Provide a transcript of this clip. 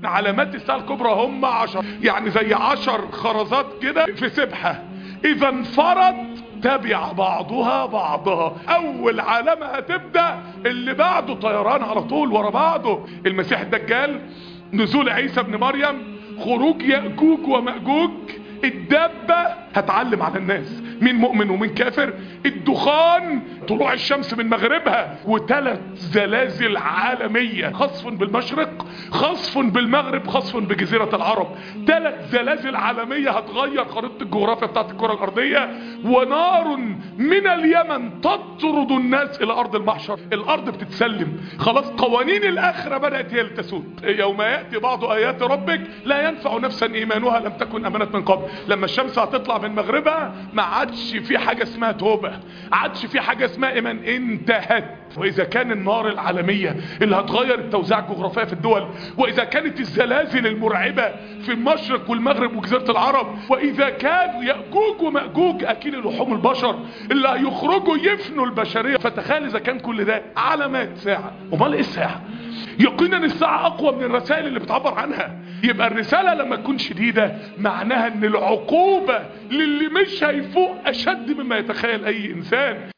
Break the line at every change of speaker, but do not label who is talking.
علامات الساعة الكبرى هم عشر يعني زي عشر خرزات كده في سبحة اذا انفرد تبع بعضها بعضها اول علامة هتبدأ اللي بعده طيران على طول ورا بعضه المسيح الدجال نزول عيسى ابن مريم خروج يأجوج ومأجوج الدابة هتعلم على الناس مين مؤمن ومين كافر الدخان طلوع الشمس من مغربها وثلاث زلازل عالمية خصف بالمشرق خصف بالمغرب خصف بجزيرة العرب ثلاث زلازل عالمية هتغير خريطة الجغرافيا بتاعت الكرة الارضية ونار من اليمن تطرد الناس الى ارض المحشر الارض بتتسلم خلاص قوانين الاخرة بدأت هي اللي تسود يوم يأتي بعض ايات ربك لا ينفع نفسا ايمانها لم تكن امنت من قبل لما الشمس هتطلع من مغربها ما عادش في حاجة اسمها توبة عادش في حاجة اسمها ايمان انتهت واذا كان النار العالمية اللي هتغير التوزيع الجغرافية في الدول واذا كانت الزلازل المرعبة في المشرق والمغرب وجزيرة العرب واذا كان يأجوج ومأجوج اكيل لحوم البشر اللي هيخرجوا يفنوا البشرية فتخيل اذا كان كل ده علامات ساعة امال ايه الساعة يقينا الساعة اقوى من الرسائل اللي بتعبر عنها يبقى الرسالة لما تكون شديدة معناها ان العقوبة للي مش هيفوق اشد مما يتخيل اي انسان